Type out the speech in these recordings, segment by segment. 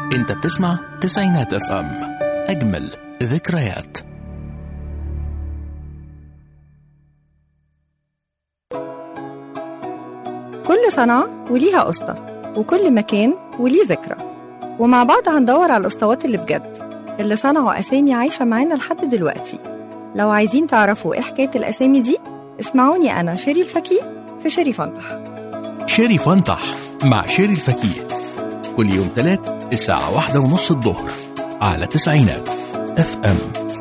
انت بتسمع تسعينات اف ام اجمل ذكريات كل صنعة وليها قسطة وكل مكان وليه ذكرى ومع بعض هندور على الأسطوات اللي بجد اللي صنعوا أسامي عايشة معانا لحد دلوقتي لو عايزين تعرفوا إيه حكاية الأسامي دي اسمعوني أنا شيري الفكي في شيري فنطح شيري فنطح مع شيري الفكيه كل يوم تلات الساعة واحدة ونص الظهر على تسعينات اف ام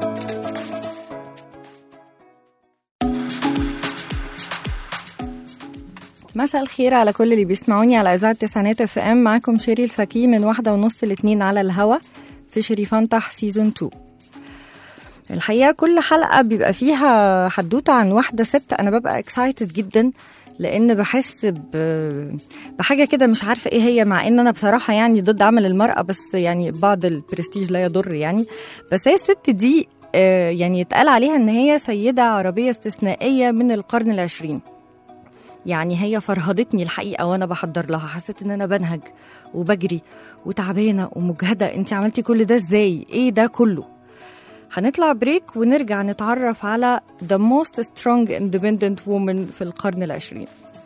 مساء الخير على كل اللي بيسمعوني على إذاعة تسعينات اف ام معاكم شيري الفكي من واحدة ونص لاتنين على الهوا في شيري فنطح سيزون 2 الحقيقة كل حلقة بيبقى فيها حدوتة عن واحدة ست أنا ببقى اكسايتد جدا لأن بحس ب- بحاجة كده مش عارفة إيه هي مع إن أنا بصراحة يعني ضد عمل المرأة بس يعني بعض البرستيج لا يضر يعني بس هي الست دي آه، يعني يتقال عليها إن هي سيدة عربية استثنائية من القرن العشرين يعني هي فرهدتني الحقيقه وانا بحضر لها حسيت ان انا بنهج وبجري وتعبانه ومجهده انت عملتي كل ده ازاي ايه ده كله هنطلع بريك ونرجع نتعرف على the most strong independent woman في القرن العشرين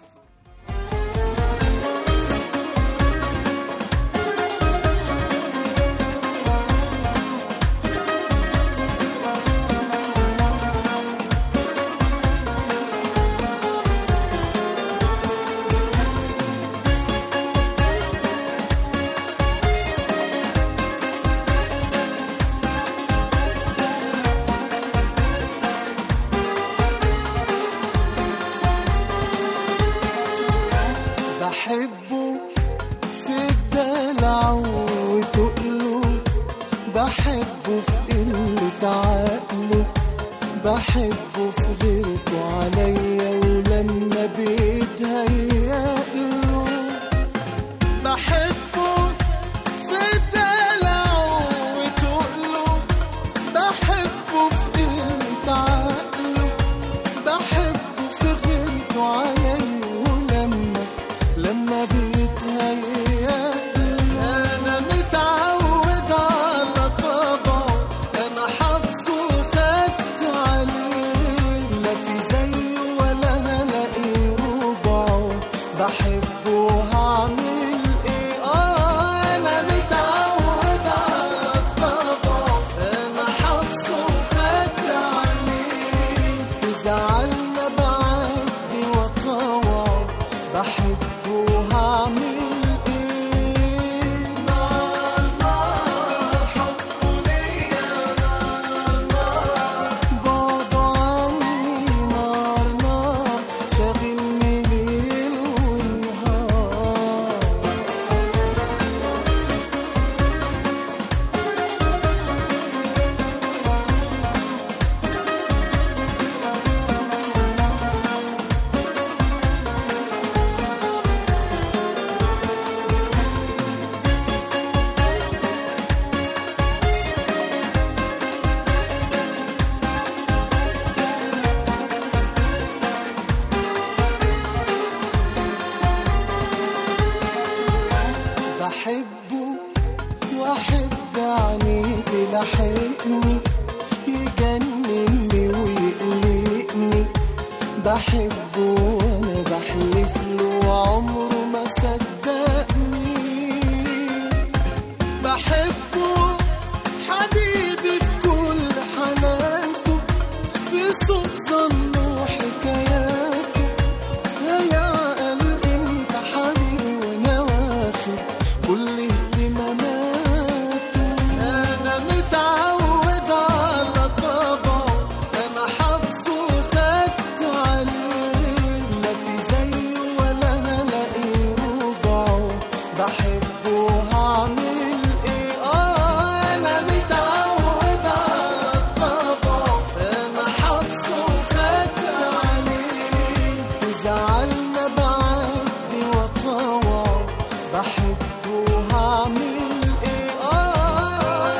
بحبه في الدلع وتقله بحبه في قلة عقله بحبه في غيرته عليا ولما بيتهيأله بحبه في الدلع وتقله بحبه في قلة عقله بحبه في غيرته عليا ولما لما بيتهيأ انا متعود على طبعه انا حافظه وخدت عليه لا في زيه ولا هلاقي ربعه بحبه هعمل ايه اه انا متعود على طبعه انا حافظه وخدت عليه زعلنا بعدي وطوعه بحبه هعمل ايه نار نار حبه ليا نار نار بعده عني نار نار شاغلني ليل ونهار بحبه واحب عينيه تلاحقني يجنني ويقلقني بحبه وانا بحلف له عمره ما صدقني بحبه حبيبي في كل حالاته في صوت ظنه وحكاياته يا قال انت حبيبي وانا واخد كل اهتماماته انا متعود على طبعه انا حافظه وخدت عليه لا في زيه ولا هلاقي ربعه بحبه هعمل ايه اه انا متعود على طبعه انا حافظه وخدت عليه زعلنا بعدي وطوعه بحبه هعمل ايه اه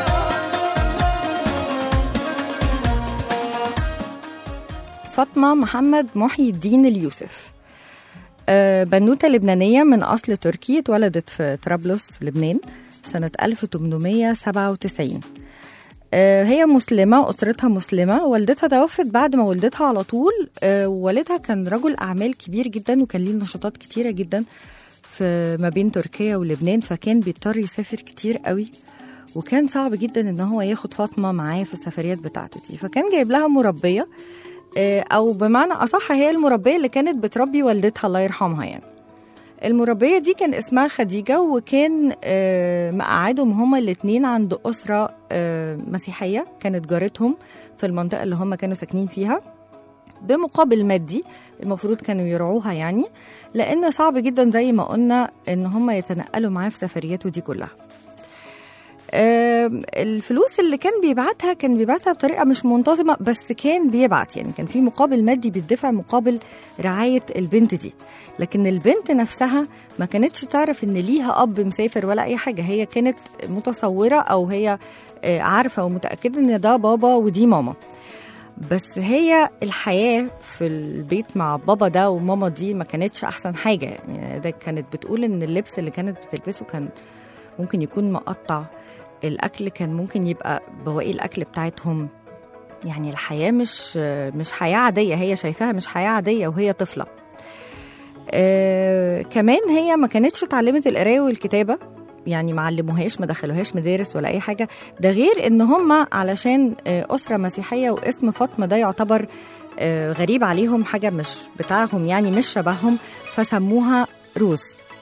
فاطمة محمد محي الدين اليوسف آه، بنوتة لبنانية من أصل تركي اتولدت في طرابلس في لبنان سنة 1897 آه، هي مسلمة أسرتها مسلمة والدتها توفت بعد ما ولدتها على طول آه، ووالدها كان رجل أعمال كبير جدا وكان ليه نشاطات كتيرة جدا في ما بين تركيا ولبنان فكان بيضطر يسافر كتير قوي وكان صعب جدا ان هو ياخد فاطمه معاه في السفريات بتاعته دي فكان جايب لها مربيه آه، او بمعنى اصح هي المربيه اللي كانت بتربي والدتها الله يرحمها يعني المربيه دي كان اسمها خديجه وكان آه، مقعدهم هما الاتنين عند اسره آه، مسيحيه كانت جارتهم في المنطقه اللي هما كانوا ساكنين فيها بمقابل مادي المفروض كانوا يرعوها يعني لان صعب جدا زي ما قلنا ان هم يتنقلوا معاه في سفرياته دي كلها آم، الفلوس اللي كان بيبعتها كان بيبعتها بطريقه مش منتظمه بس كان بيبعت يعني كان في مقابل مادي بيدفع مقابل رعايه البنت دي لكن البنت نفسها ما كانتش تعرف ان ليها اب مسافر ولا اي حاجه هي كانت متصوره او هي آه، عارفه ومتاكده ان ده بابا ودي ماما بس هي الحياة في البيت مع بابا ده وماما دي ما كانتش أحسن حاجة يعني ده كانت بتقول إن اللبس اللي كانت بتلبسه كان ممكن يكون مقطع الأكل كان ممكن يبقى بواقي الأكل بتاعتهم يعني الحياة مش مش حياة عادية هي شايفاها مش حياة عادية وهي طفلة آه كمان هي ما كانتش اتعلمت القراية والكتابة يعني ما علموهاش ما دخلوهاش مدارس ولا اي حاجه ده غير ان هم علشان آه، اسره مسيحيه واسم فاطمه ده يعتبر آه، غريب عليهم حاجه مش بتاعهم يعني مش شبههم فسموها روز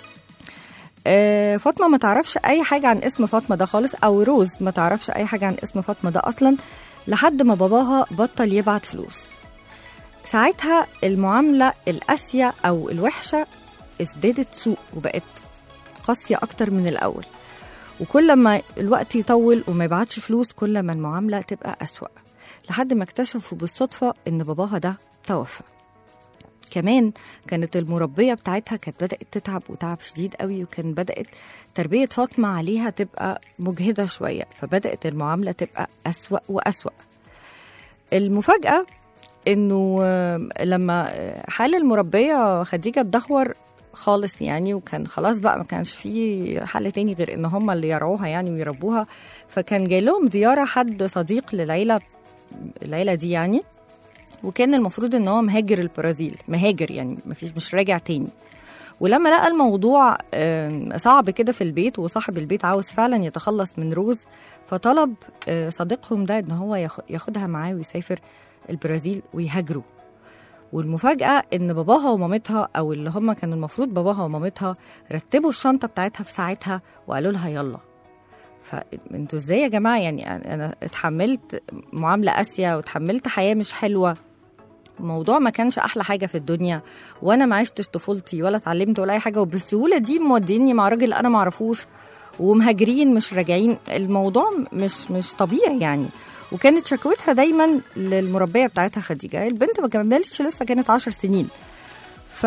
آه، فاطمه ما تعرفش اي حاجه عن اسم فاطمه ده خالص او روز ما تعرفش اي حاجه عن اسم فاطمه ده اصلا لحد ما باباها بطل يبعت فلوس ساعتها المعامله القاسيه او الوحشه ازدادت سوء وبقت قاسيه اكتر من الاول وكل ما الوقت يطول وما يبعتش فلوس كل ما المعامله تبقى اسوا لحد ما اكتشفوا بالصدفه ان باباها ده توفى كمان كانت المربيه بتاعتها كانت بدات تتعب وتعب شديد قوي وكان بدات تربيه فاطمه عليها تبقى مجهده شويه فبدات المعامله تبقى اسوا واسوا المفاجاه انه آه، لما آه، حال المربيه خديجه اتدهور خالص يعني وكان خلاص بقى ما كانش في حل تاني غير ان هم اللي يرعوها يعني ويربوها فكان جاي لهم زياره حد صديق للعيله العيله دي يعني وكان المفروض ان هو مهاجر البرازيل مهاجر يعني مفيش مش راجع تاني ولما لقى الموضوع آم، صعب كده في البيت وصاحب البيت عاوز فعلا يتخلص من روز فطلب آه، صديقهم ده ان هو ياخ- ياخدها معاه ويسافر البرازيل ويهاجروا والمفاجأة إن باباها ومامتها أو اللي هم كانوا المفروض باباها ومامتها رتبوا الشنطة بتاعتها في ساعتها وقالوا لها يلا فانتوا ازاي يا جماعة يعني أنا- أنا اتحملت معاملة قاسية واتحملت حياة مش حلوة الموضوع ما كانش أحلى حاجة في الدنيا وأنا ما عشتش طفولتي ولا اتعلمت ولا أي حاجة وبالسهولة دي موديني مع راجل أنا معرفوش ومهاجرين مش راجعين الموضوع مش مش طبيعي يعني وكانت شكوتها دايما للمربيه بتاعتها خديجه البنت ما كملتش لسه كانت عشر سنين ف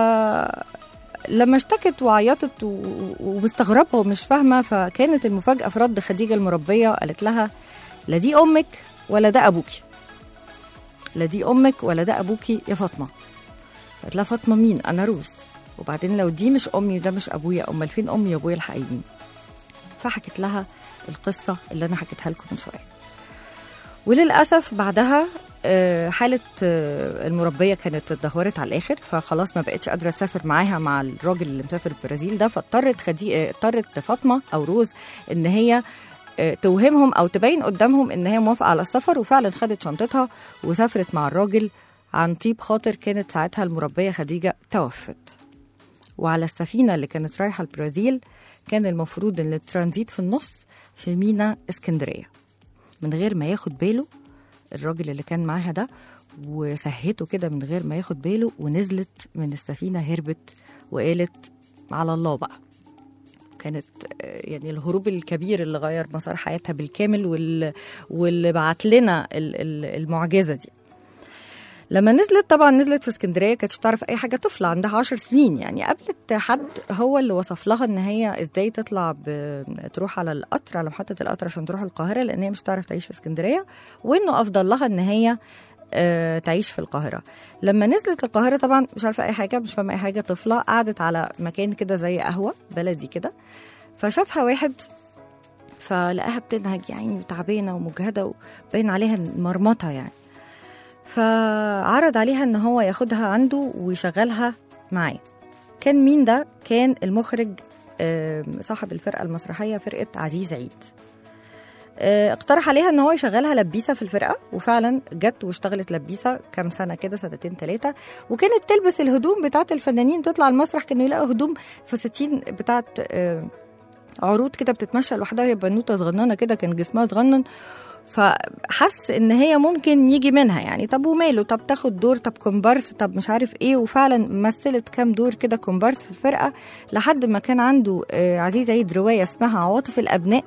لما اشتكت وعيطت و- ومستغربه ومش فاهمه فكانت المفاجاه في رد خديجه المربيه قالت لها لا دي امك ولا ده ابوكي لا دي امك ولا ده ابوكي يا فاطمه قالت لها فاطمه مين انا روز وبعدين لو دي مش امي وده مش ابويا امال فين امي وابويا الحقيقيين فحكت لها القصه اللي انا حكيتها لكم من شويه وللاسف بعدها آه، حاله آه، المربيه كانت اتدهورت على الاخر فخلاص ما بقتش قادره تسافر معاها مع الراجل اللي مسافر البرازيل ده فاضطرت خدي آه، اضطرت فاطمه او روز ان هي آه، توهمهم او تبين قدامهم ان هي موافقه على السفر وفعلا خدت شنطتها وسافرت مع الراجل عن طيب خاطر كانت ساعتها المربيه خديجه توفت وعلى السفينه اللي كانت رايحه البرازيل كان المفروض ان الترانزيت في النص في مينا اسكندريه من غير ما ياخد باله الراجل اللي كان معاها ده وسهته كده من غير ما ياخد باله ونزلت من السفينه هربت وقالت على الله بقى كانت آه، يعني الهروب الكبير اللي غير مسار حياتها بالكامل وال... واللي بعت لنا ال- ال- المعجزه دي لما نزلت طبعا نزلت في اسكندريه كانتش تعرف اي حاجه طفله عندها عشر سنين يعني قابلت حد هو اللي وصف لها ان هي ازاي تطلع ب... تروح على القطر على محطه القطر عشان تروح القاهره لان هي مش تعرف تعيش في اسكندريه وانه افضل لها ان هي آه، تعيش في القاهره لما نزلت القاهره طبعا مش عارفه اي حاجه مش فاهمه اي حاجه طفله قعدت على مكان كده زي قهوه بلدي كده فشافها واحد فلقاها بتنهج يعني وتعبانه ومجهده وباين عليها مرمطه يعني فعرض عليها ان هو ياخدها عنده ويشغلها معاه كان مين ده كان المخرج آم، صاحب الفرقه المسرحيه فرقه عزيز عيد آه، اقترح عليها ان هو يشغلها لبيسه في الفرقه وفعلا جت واشتغلت لبيسه كام سنه كده سنتين ثلاثه وكانت تلبس الهدوم بتاعت الفنانين تطلع المسرح كانوا يلاقوا هدوم فساتين بتاعت آه، عروض كده بتتمشى لوحدها هي بنوته صغننه كده كان جسمها صغنن فحس ان هي ممكن يجي منها يعني طب وماله طب تاخد دور طب كومبارس طب مش عارف ايه وفعلا مثلت كام دور كده كومبارس في الفرقه لحد ما كان عنده آه، عزيز عيد روايه اسمها عواطف الابناء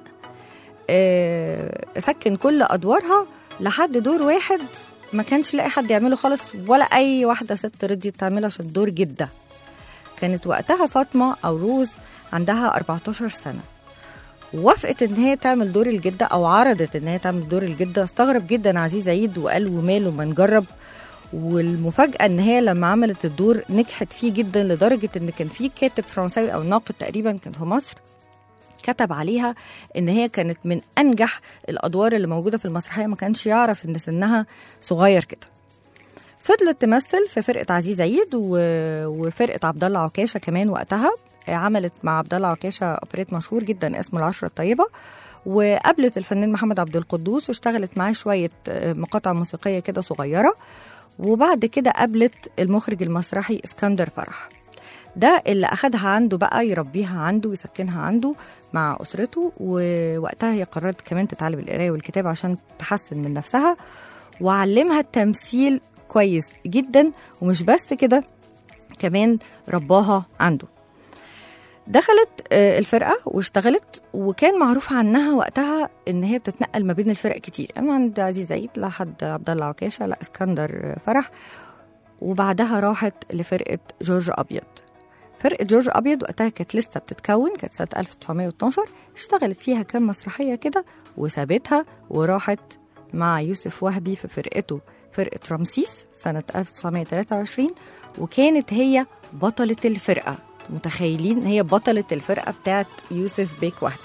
آه، سكن كل ادوارها لحد دور واحد ما كانش لاقي حد يعمله خالص ولا اي واحده ست رضيت تعمله عشان دور جده كانت وقتها فاطمه او روز عندها 14 سنه وافقت ان هي تعمل دور الجده او عرضت ان هي تعمل دور الجده استغرب جدا عزيز عيد وقال وماله ما نجرب والمفاجاه ان هي لما عملت الدور نجحت فيه جدا لدرجه ان كان في كاتب فرنساوي او ناقد تقريبا كان في مصر كتب عليها ان هي كانت من انجح الادوار اللي موجوده في المسرحيه ما كانش يعرف ان سنها صغير كده فضلت تمثل في فرقه عزيز عيد و... وفرقه عبد الله عكاشه كمان وقتها عملت مع عبد الله عكاشه اوبريت مشهور جدا اسمه العشره الطيبه وقابلت الفنان محمد عبد القدوس واشتغلت معاه شويه آه، مقاطع موسيقيه كده صغيره وبعد كده قابلت المخرج المسرحي اسكندر فرح ده اللي أخدها عنده بقى يربيها عنده ويسكنها عنده مع أسرته ووقتها هي قررت كمان تتعلم القراية والكتابة عشان تحسن من نفسها وعلمها التمثيل كويس جدا ومش بس كده كمان رباها عنده دخلت آه، الفرقة واشتغلت وكان معروف عنها وقتها ان هي بتتنقل ما بين الفرق كتير من عند عزيز عيد لحد عبد الله عكاشة لا اسكندر فرح وبعدها راحت لفرقة جورج أبيض فرقة جورج أبيض وقتها كانت لسه بتتكون كانت سنة 1912 اشتغلت فيها كام مسرحية كده وسابتها وراحت مع يوسف وهبي في فرقته فرقة رمسيس سنة 1923 وكانت هي بطلة الفرقة متخيلين هي بطلة الفرقة بتاعت يوسف بيك وهبي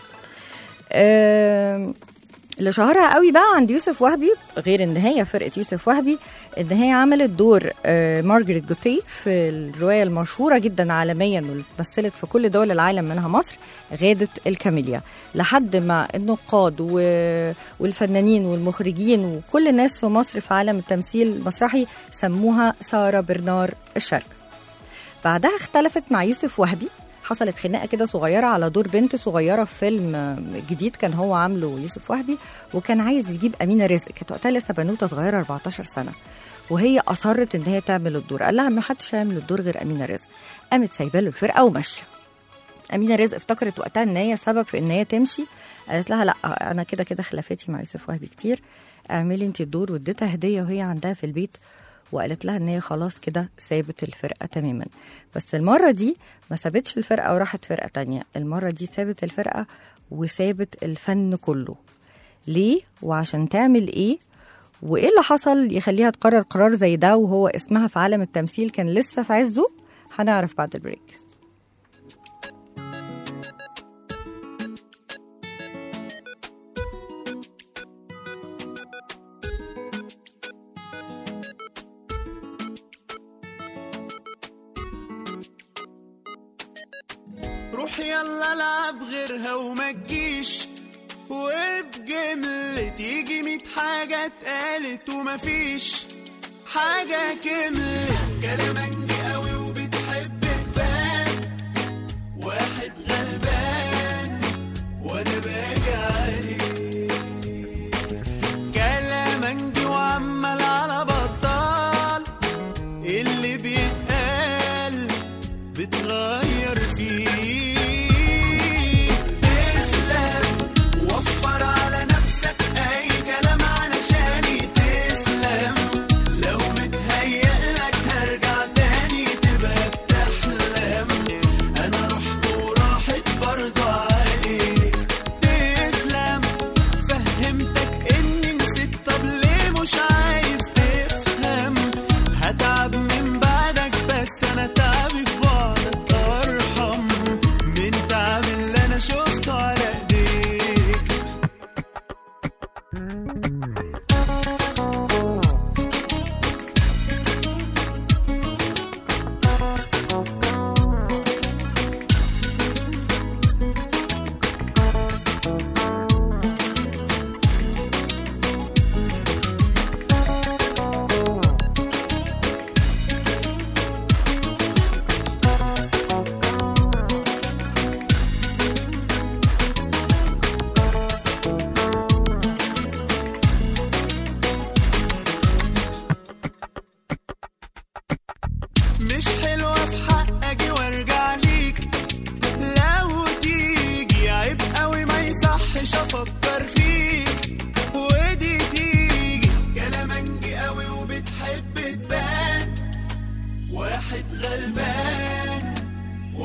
آم، اللي شهرها قوي بقى عند يوسف وهبي غير ان هي فرقه يوسف وهبي ان هي عملت دور آه، مارجريت جوتي في الروايه المشهوره جدا عالميا واللي اتمثلت في كل دول العالم منها مصر غاده الكاميليا لحد ما النقاد و- والفنانين والمخرجين وكل الناس في مصر في عالم التمثيل المسرحي سموها ساره برنار الشرق بعدها اختلفت مع يوسف وهبي حصلت خناقه كده صغيره على دور بنت صغيره في فيلم آه، جديد كان هو عامله يوسف وهبي وكان عايز يجيب امينه رزق كانت وقتها لسه بنوته صغيره 14 سنه وهي اصرت ان هي تعمل الدور قال لها ما حدش هيعمل الدور غير امينه رزق قامت سايبه له الفرقه وماشيه امينه رزق افتكرت وقتها ان هي سبب في ان هي تمشي قالت لها لا انا كده كده خلافاتي مع يوسف وهبي كتير اعملي انت الدور واديتها هديه وهي عندها في البيت وقالت لها ان هي خلاص كده سابت الفرقه تماما بس المره دي ما سابتش الفرقه وراحت فرقه تانية المره دي سابت الفرقه وسابت الفن كله ليه وعشان تعمل ايه وايه اللي حصل يخليها تقرر قرار زي ده وهو اسمها في عالم التمثيل كان لسه في عزه هنعرف بعد البريك روح يلا العب غيرها وما تجيش وبجملة تيجي ميت حاجة اتقالت ومفيش حاجة كملت كلامك قوي وبتحب تبان واحد غلبان وانا باجي عليه كلامك وعمال على بطال اللي بيتقال بتغير فيه تسلم وفر على نفسك اي كلام علشان تسلم لو متهيألك هرجع تاني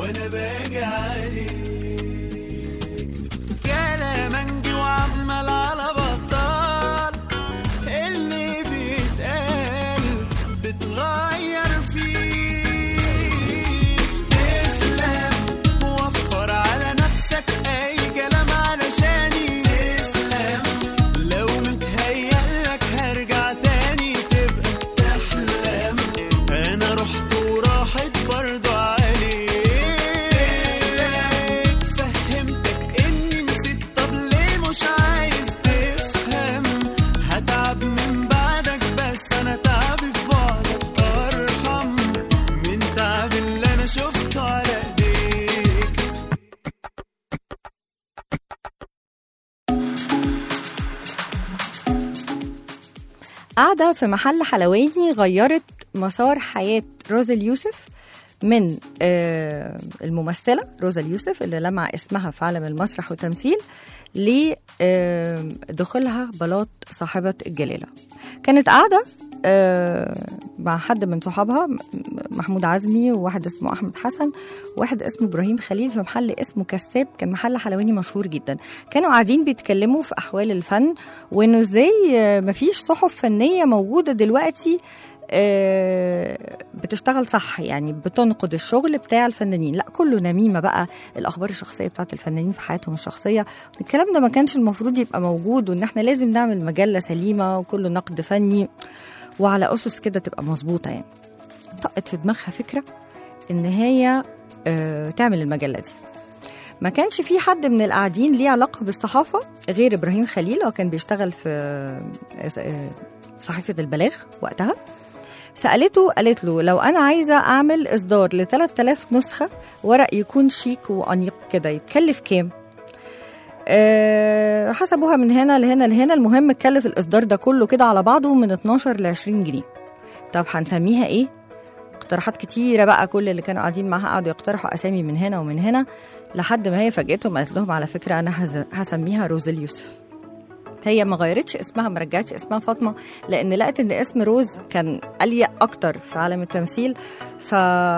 وانا باجي عليك كلامنجي وعمال على بطال اللي بيتقال بتغير فيه تسلم وفر على نفسك اي كلام علشاني تسلم لو متهيألك هرجع تاني تبقى تحلم انا رحت وراحت برضو عليك فهمتك اني نسيت طب ليه مش عايز تفهم هتعب من بعدك بس انا تعبي في بعدك ارحم من تعب اللي انا شفته على ايديك قاعدة في محل حلواني غيرت مسار حياة روزا اليوسف من آه، الممثلة روزا اليوسف اللي لمع اسمها في عالم المسرح والتمثيل لدخولها بلاط صاحبة الجلالة كانت قاعدة آه، مع حد من صحابها م- محمود عزمي وواحد اسمه احمد حسن وواحد اسمه ابراهيم خليل في محل اسمه كساب كان محل حلواني مشهور جدا كانوا قاعدين بيتكلموا في احوال الفن وانه ازاي آه، مفيش صحف فنيه موجوده دلوقتي آه، بتشتغل صح يعني بتنقد الشغل بتاع الفنانين لا كله نميمه بقى الاخبار الشخصيه بتاعت الفنانين في حياتهم الشخصيه الكلام ده ما كانش المفروض يبقى موجود وان احنا لازم نعمل مجله سليمه وكله نقد فني وعلى اسس كده تبقى مظبوطه يعني طقت في دماغها فكره ان هي آه، تعمل المجله دي ما كانش في حد من القاعدين ليه علاقه بالصحافه غير ابراهيم خليل هو كان بيشتغل في آه، آه، صحيفه البلاغ وقتها سالته قالت له لو انا عايزه اعمل اصدار ل 3000 نسخه ورق يكون شيك وانيق كده يتكلف كام أه حسبوها من هنا لهنا لهنا المهم اتكلف الاصدار ده كله كده على بعضه من 12 ل 20 جنيه طب هنسميها ايه اقتراحات كتيره بقى كل اللي كانوا قاعدين معاها قعدوا يقترحوا اسامي من هنا ومن هنا لحد ما هي فاجئتهم قالت لهم على فكره انا هز- هسميها روز اليوسف هي ما غيرتش اسمها ما رجعتش اسمها فاطمه لان لقت ان اسم روز كان اليق اكتر في عالم التمثيل ف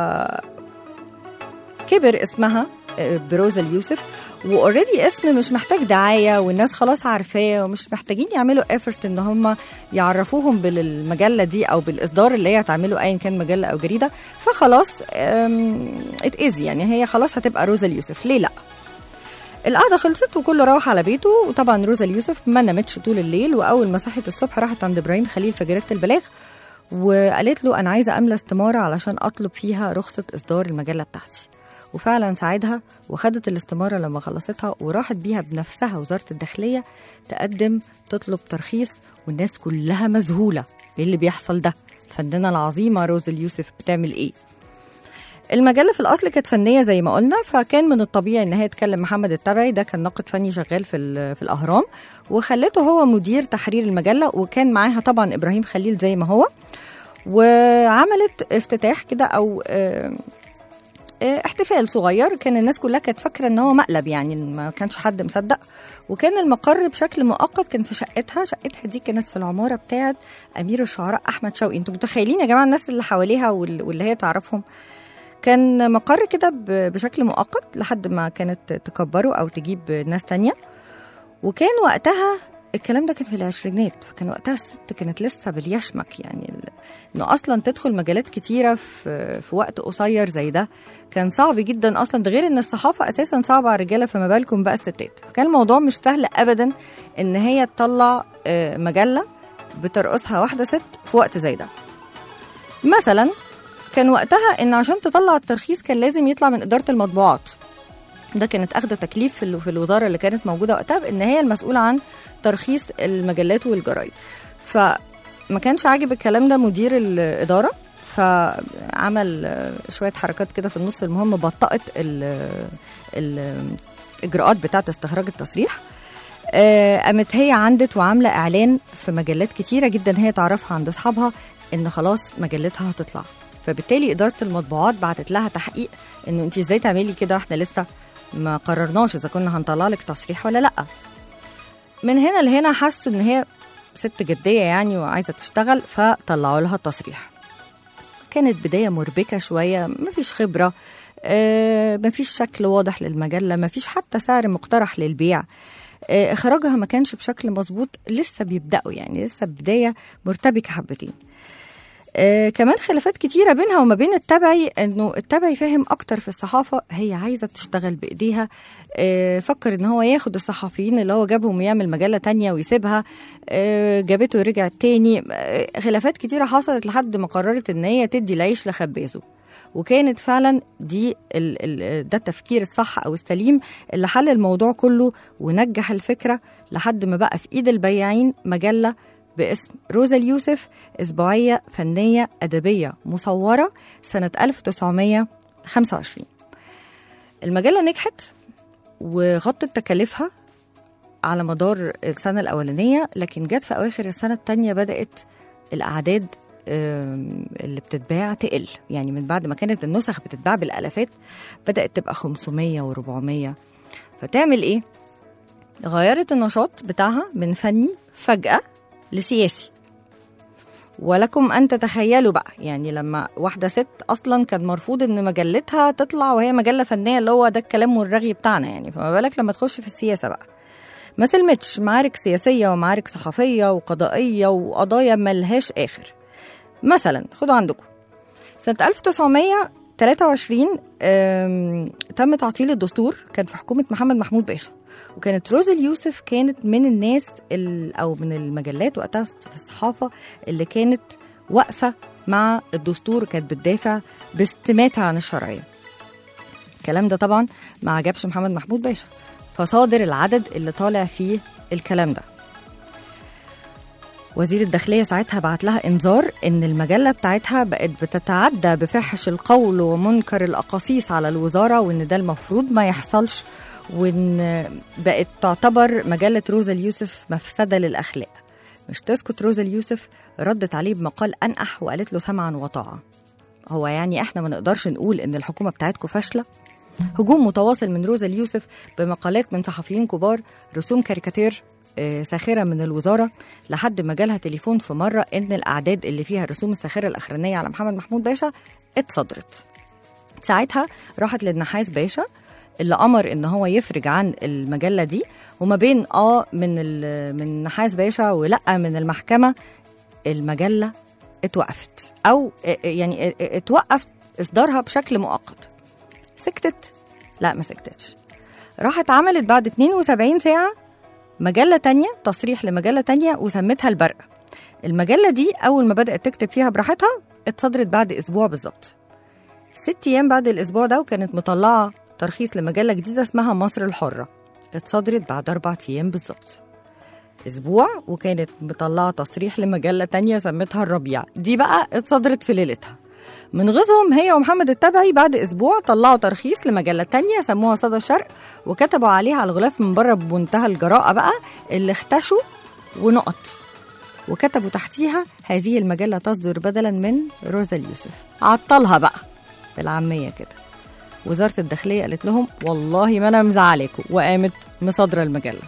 كبر اسمها آه، بروز اليوسف واوريدي اسم مش محتاج دعايه والناس خلاص عارفاه ومش محتاجين يعملوا ايفورت ان هم يعرفوهم بالمجله دي او بالاصدار اللي هي هتعمله ايا كان مجله او جريده فخلاص ات ايزي يعني هي خلاص هتبقى روزا اليوسف ليه لا القعده خلصت وكله روح على بيته وطبعا روزا اليوسف ما نامتش طول الليل واول ما صحت الصبح راحت عند ابراهيم خليل في جريده البلاغ وقالت له انا عايزه املى استماره علشان اطلب فيها رخصه اصدار المجله بتاعتي وفعلا ساعدها وخدت الاستماره لما خلصتها وراحت بيها بنفسها وزاره الداخليه تقدم تطلب ترخيص والناس كلها مذهوله ايه اللي بيحصل ده الفنانه العظيمه روز اليوسف بتعمل ايه المجله في الاصل كانت فنيه زي ما قلنا فكان من الطبيعي ان هي تكلم محمد التبعي ده كان ناقد فني شغال في ال- في الاهرام وخلته هو مدير تحرير المجله وكان معاها طبعا ابراهيم خليل زي ما هو وعملت افتتاح كده او آه، آه، احتفال صغير كان الناس كلها كانت فاكره ان هو مقلب يعني ما كانش حد مصدق وكان المقر بشكل مؤقت كان في شقتها شقتها دي كانت في العماره بتاعه امير الشعراء احمد شوقي انتوا متخيلين يا جماعه الناس اللي حواليها وال- واللي هي تعرفهم كان مقر كده ب- بشكل مؤقت لحد ما كانت تكبره او تجيب ناس تانية وكان وقتها الكلام ده كان في العشرينات فكان وقتها الست كانت لسه باليشمك يعني ال- انه اصلا تدخل مجالات كتيره في في وقت قصير زي ده كان صعب جدا اصلا ده غير ان الصحافه اساسا صعبه على الرجاله فما بالكم بقى الستات فكان الموضوع مش سهل ابدا ان هي تطلع آه، مجله بترقصها واحده ست في وقت زي ده مثلا كان وقتها ان عشان تطلع الترخيص كان لازم يطلع من اداره المطبوعات ده كانت اخده تكليف في ال- في الوزاره اللي كانت موجوده وقتها بان هي المسؤوله عن ترخيص المجلات والجرايد فما كانش عاجب الكلام ده مدير الاداره فعمل آه، شويه حركات كده في النص المهم بطأت ال- ال- الاجراءات بتاعه استخراج التصريح آه، قامت هي عندت وعامله اعلان في مجلات كتيره جدا هي تعرفها عند اصحابها ان خلاص مجلتها هتطلع فبالتالي اداره المطبوعات بعتت لها تحقيق انه انت ازاي تعملي كده احنا لسه ما قررناش اذا كنا هنطلع لك تصريح ولا لا من هنا لهنا حسوا ان هي ست جديه يعني وعايزه تشتغل فطلعوا لها التصريح كانت بدايه مربكه شويه مفيش خبره آه، آه، مفيش شكل واضح للمجله مفيش حتى سعر مقترح للبيع آه، اخراجها ما كانش بشكل مظبوط لسه بيبداوا يعني لسه بدايه مرتبكه حبتين آه كمان خلافات كتيرة بينها وما بين التبعي انه التبعي فاهم اكتر في الصحافة هي عايزة تشتغل بايديها آه فكر ان هو ياخد الصحفيين اللي هو جابهم ويعمل مجلة تانية ويسيبها آه جابته ورجعت تاني آه خلافات كتيرة حصلت لحد ما قررت ان هي تدي العيش لخبازه وكانت فعلا دي ال ال ده التفكير الصح او السليم اللي حل الموضوع كله ونجح الفكره لحد ما بقى في ايد البياعين مجله باسم روزا اليوسف اسبوعيه فنيه ادبيه مصوره سنه 1925 المجله نجحت وغطت تكاليفها على مدار السنة الأولانية لكن جت في أواخر السنة التانية بدأت الأعداد آم، اللي بتتباع تقل يعني من بعد ما كانت النسخ بتتباع بالالافات بدات تبقى 500 و400 فتعمل ايه غيرت النشاط بتاعها من فني فجاه لسياسي ولكم ان تتخيلوا بقى يعني لما واحده ست اصلا كان مرفوض ان مجلتها تطلع وهي مجله فنيه اللي هو ده الكلام والرغي بتاعنا يعني فما بالك لما تخش في السياسه بقى ما سلمتش معارك سياسيه ومعارك صحفيه وقضائيه وقضايا ملهاش اخر مثلا خدوا عندكم سنة 1923 آم، تم تعطيل الدستور كان في حكومة محمد محمود باشا وكانت روز اليوسف كانت من الناس ال- أو من المجلات وقتها في الصحافة اللي كانت واقفة مع الدستور وكانت بتدافع باستماتة عن الشرعية الكلام ده طبعا ما عجبش محمد محمود باشا فصادر العدد اللي طالع فيه الكلام ده وزير الداخلية ساعتها بعت لها إنذار إن المجلة بتاعتها بقت بتتعدى بفحش القول ومنكر الأقاصيص على الوزارة وإن ده المفروض ما يحصلش وإن بقت تعتبر مجلة روزا اليوسف مفسدة للأخلاق مش تسكت روزا اليوسف ردت عليه بمقال أنقح وقالت له سمعا وطاعة هو يعني احنا ما نقدرش نقول ان الحكومه بتاعتكم فاشله هجوم متواصل من روزا اليوسف بمقالات من صحفيين كبار رسوم كاريكاتير آه، ساخرة من الوزارة لحد ما جالها تليفون في مرة إن الأعداد اللي فيها الرسوم الساخرة الأخرانية على محمد محمود باشا اتصدرت ساعتها راحت للنحاس باشا اللي امر ان هو يفرج عن المجله دي وما بين اه من ال- من نحاس باشا ولا من المحكمه المجله اتوقفت او ا- يعني ا- ا- اتوقف اصدارها بشكل مؤقت سكتت لا ما سكتتش راحت عملت بعد 72 ساعه مجله تانية تصريح لمجله تانية وسمتها البرقه المجله دي اول ما بدات تكتب فيها براحتها اتصدرت بعد اسبوع بالظبط ست ايام بعد الاسبوع ده وكانت مطلعه ترخيص لمجله جديده اسمها مصر الحره اتصدرت بعد اربع ايام بالظبط اسبوع وكانت مطلعه تصريح لمجله تانية سمتها الربيع دي بقى اتصدرت في ليلتها من غيظهم هي ومحمد التبعي بعد اسبوع طلعوا ترخيص لمجله تانية سموها صدى الشرق وكتبوا عليها على الغلاف من بره بمنتهى الجراءه بقى اللي اختشوا ونقط وكتبوا تحتيها هذه المجله تصدر بدلا من روزا اليوسف عطلها بقى بالعاميه كده وزاره الداخليه قالت لهم والله ما انا مزعلاكم وقامت مصادره المجله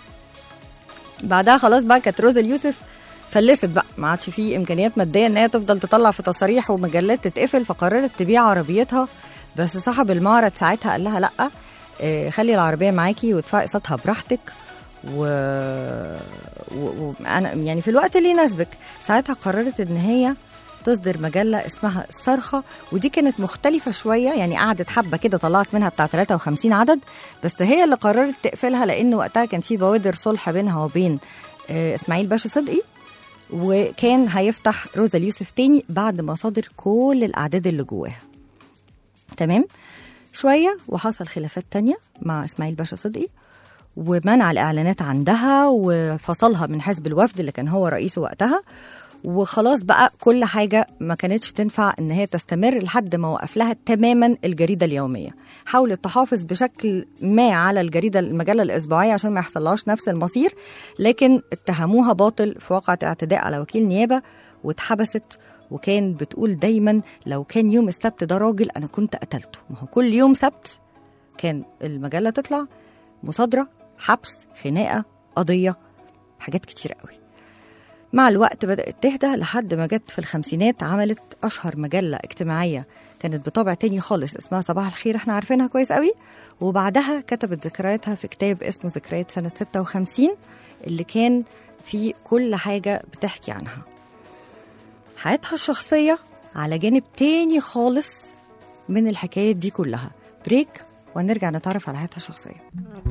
بعدها خلاص بقى كانت روزا اليوسف فلست بقى ما عادش فيه امكانيات ماديه ان هي تفضل تطلع في تصاريح ومجلات تتقفل فقررت تبيع عربيتها بس صاحب المعرض ساعتها قال لها لا آه، خلي العربيه معاكي وادفعي قسطها براحتك و... و... و... أنا يعني في الوقت اللي يناسبك ساعتها قررت ان هي تصدر مجله اسمها الصرخه ودي كانت مختلفه شويه يعني قعدت حبه كده طلعت منها بتاع 53 عدد بس هي اللي قررت تقفلها لان وقتها كان في بوادر صلح بينها وبين آه، اسماعيل باشا صدقي وكان هيفتح روزا اليوسف تاني بعد ما صادر كل الاعداد اللي جواها تمام شويه وحصل خلافات تانية مع اسماعيل باشا صدقي ومنع الاعلانات عندها وفصلها من حزب الوفد اللي كان هو رئيسه وقتها وخلاص بقى كل حاجه ما كانتش تنفع ان هي تستمر لحد ما وقف لها تماما الجريده اليوميه حاولت تحافظ بشكل ما على الجريده المجله الاسبوعيه عشان ما يحصلهاش نفس المصير لكن اتهموها باطل في واقعه اعتداء على وكيل نيابه واتحبست وكان بتقول دايما لو كان يوم السبت ده راجل انا كنت قتلته ما هو كل يوم سبت كان المجله تطلع مصادره حبس خناقه قضيه حاجات كتير قوي مع الوقت بدأت تهدى لحد ما جت في الخمسينات عملت أشهر مجلة اجتماعية كانت بطابع تاني خالص اسمها صباح الخير احنا عارفينها كويس قوي وبعدها كتبت ذكرياتها في كتاب اسمه ذكريات سنة 56 اللي كان فيه كل حاجة بتحكي عنها حياتها الشخصية على جانب تاني خالص من الحكايات دي كلها بريك ونرجع نتعرف على حياتها الشخصية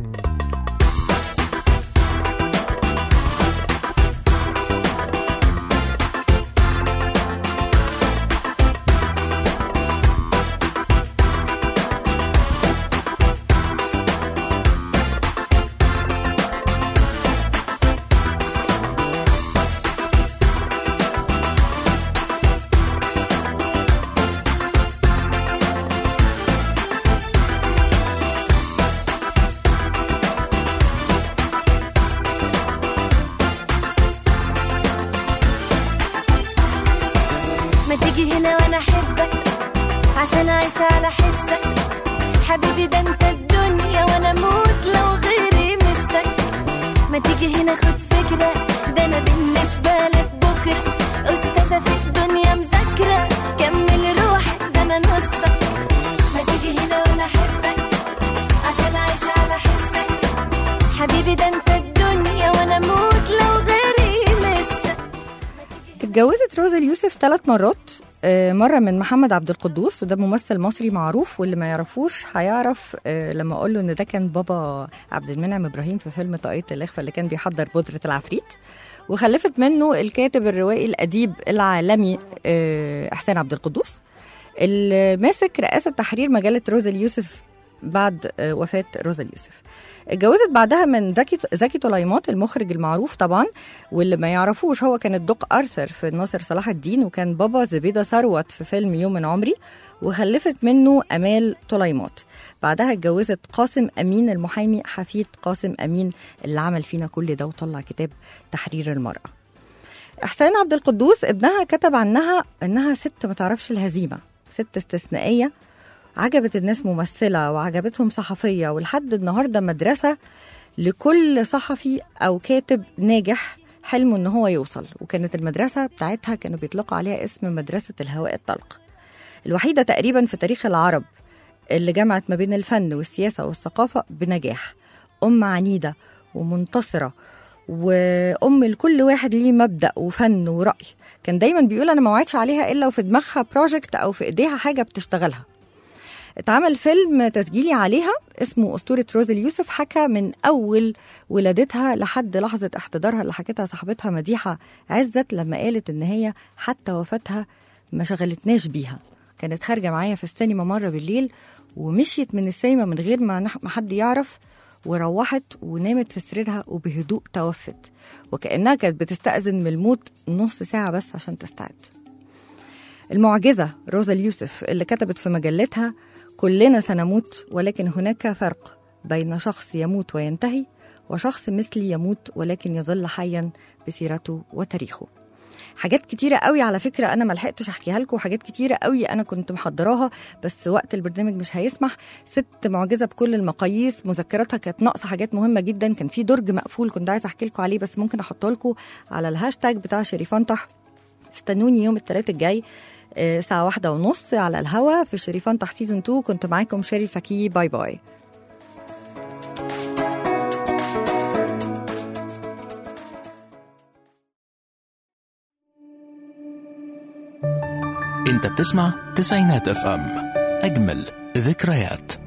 ما تيجي هنا وانا احبك عشان اعيش على حسك حبيبي ده انت الدنيا وانا اموت لو غيري مسك ما تيجي هنا خد فكرة ده انا بالنسبة لك بكرة استاذة في الدنيا مذاكرة كمل روحك ده انا نصك ما تيجي هنا وانا احبك عشان اعيش على حسك حبيبي ده انت الدنيا وانا اموت لو غيري مسك اتجوزت روزا اليوسف ثلاث مرات آه، مرة من محمد عبد القدوس وده ممثل مصري معروف واللي ما يعرفوش هيعرف آه، لما اقول له ان ده كان بابا عبد المنعم ابراهيم في فيلم طاقية الاخفاء اللي كان بيحضر بودرة العفريت وخلفت منه الكاتب الروائي الاديب العالمي آه، احسان عبد القدوس اللي ماسك رئاسة تحرير مجلة روزا اليوسف بعد آه، وفاة روزا اليوسف اتجوزت بعدها من زكي زكي طليمات المخرج المعروف طبعا واللي ما يعرفوش هو كان الدق ارثر في ناصر صلاح الدين وكان بابا زبيدة ثروت في فيلم يوم من عمري وخلفت منه امال طليمات بعدها اتجوزت قاسم امين المحامي حفيد قاسم امين اللي عمل فينا كل ده وطلع كتاب تحرير المراه احسان عبد القدوس ابنها كتب عنها انها ست ما تعرفش الهزيمه ست استثنائيه عجبت الناس ممثله وعجبتهم صحفيه ولحد النهارده مدرسه لكل صحفي او كاتب ناجح حلمه ان هو يوصل وكانت المدرسه بتاعتها كانوا بيطلقوا عليها اسم مدرسه الهواء الطلق الوحيده تقريبا في تاريخ العرب اللي جمعت ما بين الفن والسياسه والثقافه بنجاح ام عنيده ومنتصره وام لكل واحد ليه مبدا وفن وراي كان دايما بيقول انا ما وعدش عليها الا وفي دماغها بروجكت او في ايديها حاجه بتشتغلها اتعمل فيلم تسجيلي عليها اسمه أسطورة روز اليوسف حكى من أول ولادتها لحد لحظة احتضارها اللي حكتها صاحبتها مديحة عزت لما قالت إن هي حتى وفاتها ما شغلتناش بيها كانت خارجة معايا في السينما مرة بالليل ومشيت من السينما من غير ما نح- ما حد يعرف وروحت ونامت في سريرها وبهدوء توفت وكأنها كانت بتستأذن من الموت نص ساعة بس عشان تستعد المعجزة روزا اليوسف اللي كتبت في مجلتها كلنا سنموت ولكن هناك فرق بين شخص يموت وينتهي وشخص مثلي يموت ولكن يظل حيا بسيرته وتاريخه حاجات كتيرة قوي على فكرة أنا ما لحقتش أحكيها لكم وحاجات كتيرة قوي أنا كنت محضراها بس وقت البرنامج مش هيسمح ست معجزة بكل المقاييس مذكراتها كانت ناقصة حاجات مهمة جدا كان في درج مقفول كنت عايزة أحكي لكم عليه بس ممكن أحطه لكم على الهاشتاج بتاع شريفانتح استنوني يوم الثلاث الجاي آه، الساعة واحدة ونص على الهوا في شريفان تح سيزون 2 كنت معاكم شيري الفكي باي باي انت بتسمع تسعينات اف ام اجمل ذكريات